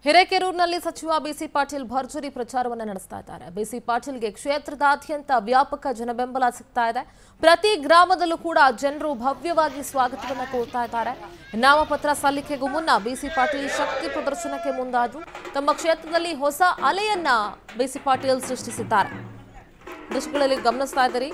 ಹಿರೇಕೆರೂರಿನಲ್ಲಿ ಸಚಿವ ಬಿಸಿ ಪಾಟೀಲ್ ಭರ್ಜರಿ ಪ್ರಚಾರವನ್ನು ನಡೆಸ್ತಾ ಇದ್ದಾರೆ ಬಿಸಿ ಪಾಟೀಲ್ಗೆ ಕ್ಷೇತ್ರದಾದ್ಯಂತ ವ್ಯಾಪಕ ಜನಬೆಂಬಲ ಸಿಗ್ತಾ ಇದೆ ಪ್ರತಿ ಗ್ರಾಮದಲ್ಲೂ ಕೂಡ ಜನರು ಭವ್ಯವಾಗಿ ಸ್ವಾಗತವನ್ನು ಕೋರ್ತಾ ಇದ್ದಾರೆ ನಾಮಪತ್ರ ಸಲ್ಲಿಕೆಗೂ ಮುನ್ನ ಬಿಸಿ ಪಾಟೀಲ್ ಶಕ್ತಿ ಪ್ರದರ್ಶನಕ್ಕೆ ಮುಂದಾದ್ರು ತಮ್ಮ ಕ್ಷೇತ್ರದಲ್ಲಿ ಹೊಸ ಅಲೆಯನ್ನ ಬಿಸಿ ಪಾಟೀಲ್ ಸೃಷ್ಟಿಸಿದ್ದಾರೆ ದೃಶ್ಯಗಳಲ್ಲಿ ಗಮನಿಸ್ತಾ ಇದ್ದೀರಿ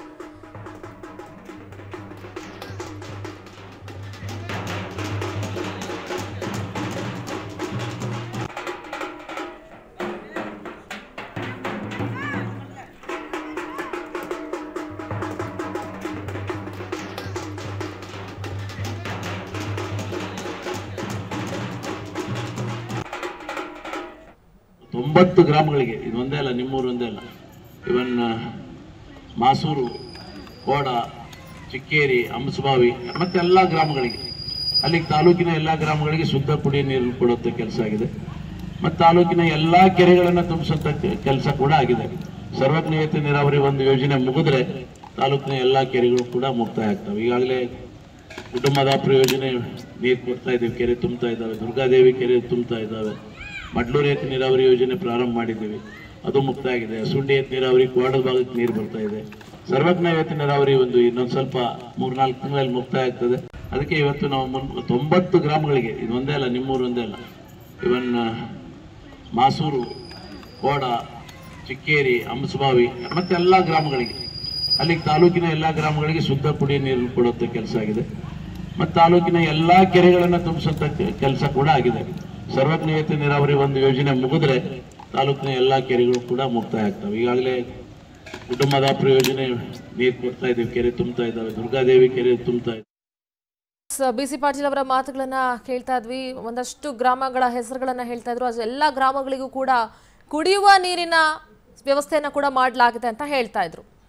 ತೊಂಬತ್ತು ಗ್ರಾಮಗಳಿಗೆ ಇದೊಂದೇ ಅಲ್ಲ ನಿಮ್ಮೂರು ಒಂದೇ ಅಲ್ಲ ಇವನ್ ಮಾಸೂರು ಕೋಡ ಚಿಕ್ಕೇರಿ ಹಂಸಬಾವಿ ಮತ್ತೆ ಎಲ್ಲ ಗ್ರಾಮಗಳಿಗೆ ಅಲ್ಲಿಗೆ ತಾಲೂಕಿನ ಎಲ್ಲ ಗ್ರಾಮಗಳಿಗೆ ಶುದ್ಧ ಕುಡಿಯ ನೀರು ಕೊಡುವಂಥ ಕೆಲಸ ಆಗಿದೆ ಮತ್ತು ತಾಲೂಕಿನ ಎಲ್ಲ ಕೆರೆಗಳನ್ನು ತುಂಬಿಸುವಂಥ ಕೆಲಸ ಕೂಡ ಆಗಿದೆ ಸರ್ವಜ್ಞೇಯತೆ ನೀರಾವರಿ ಒಂದು ಯೋಜನೆ ಮುಗಿದ್ರೆ ತಾಲೂಕಿನ ಎಲ್ಲ ಕೆರೆಗಳು ಕೂಡ ಮುಕ್ತಾಯ ಆಗ್ತವೆ ಈಗಾಗಲೇ ಕುಟುಂಬದ ಪ್ರಯೋಜನೆ ನೀರು ಕೊಡ್ತಾ ಇದ್ದೀವಿ ಕೆರೆ ತುಂಬ್ತಾ ಇದ್ದಾವೆ ದುರ್ಗಾದೇವಿ ಕೆರೆ ತುಂಬ್ತಾ ಇದ್ದಾವೆ ಮಡ್ಲೂರು ಏತ ನೀರಾವರಿ ಯೋಜನೆ ಪ್ರಾರಂಭ ಮಾಡಿದ್ದೀವಿ ಅದು ಮುಕ್ತಾಯ ಆಗಿದೆ ಸುಂಡಿ ಏತ ನೀರಾವರಿ ಕೋಡದ ಭಾಗಕ್ಕೆ ನೀರು ಬರ್ತಾ ಇದೆ ಸರ್ವಜ್ಞ ಏತ ನೀರಾವರಿ ಒಂದು ಇನ್ನೊಂದು ಸ್ವಲ್ಪ ಮೂರ್ನಾಲ್ಕು ತಿಂಗಳಲ್ಲಿ ಮುಕ್ತಾಯ ಆಗ್ತದೆ ಅದಕ್ಕೆ ಇವತ್ತು ನಾವು ಮುನ್ ತೊಂಬತ್ತು ಗ್ರಾಮಗಳಿಗೆ ಇದೊಂದೇ ಅಲ್ಲ ನಿಮ್ಮೂರು ಒಂದೇ ಅಲ್ಲ ಇವನ್ ಮಾಸೂರು ಕೋಡ ಚಿಕ್ಕೇರಿ ಹಂಸಬಾವಿ ಮತ್ತೆ ಎಲ್ಲ ಗ್ರಾಮಗಳಿಗೆ ಅಲ್ಲಿಗೆ ತಾಲೂಕಿನ ಎಲ್ಲ ಗ್ರಾಮಗಳಿಗೆ ಶುದ್ಧ ಕುಡಿಯ ನೀರು ಕೊಡುವಂಥ ಕೆಲಸ ಆಗಿದೆ ಮತ್ತು ತಾಲೂಕಿನ ಎಲ್ಲ ಕೆರೆಗಳನ್ನು ತುಂಬಿಸುವಂಥ ಕೆಲಸ ಕೂಡ ಆಗಿದೆ ಸರ್ವಜ್ಞೇಯತೆ ನೀರಾವರಿ ಒಂದು ಯೋಜನೆ ಮುಗಿದ್ರೆ ತಾಲೂಕಿನ ಎಲ್ಲ ಕೆರೆಗಳು ಕೂಡ ಮುಕ್ತಾಯ ಆಗ್ತವೆ ಈಗಾಗಲೇ ಕುಟುಂಬದ ಪ್ರಯೋಜನೆ ನೀರು ಕೊಡ್ತಾ ಇದ್ದೀವಿ ಕೆರೆ ತುಂಬ್ತಾ ಇದ್ದಾವೆ ದುರ್ಗಾದೇವಿ ಕೆರೆ ತುಂಬ್ತಾ ಇದೆ ಬಿಸಿ ಪಾಟೀಲ್ ಅವರ ಮಾತುಗಳನ್ನ ಕೇಳ್ತಾ ಇದ್ವಿ ಒಂದಷ್ಟು ಗ್ರಾಮಗಳ ಹೆಸರುಗಳನ್ನ ಹೇಳ್ತಾ ಇದ್ರು ಅದು ಎಲ್ಲ ಗ್ರಾಮಗಳಿಗೂ ಕೂಡ ಕುಡಿಯುವ ನೀರಿನ ವ್ಯವಸ್ಥೆಯನ್ನ ಕೂಡ ಮಾಡಲಾಗಿದೆ ಅಂತ ಹೇಳ್ತಾ ಇದ್ರು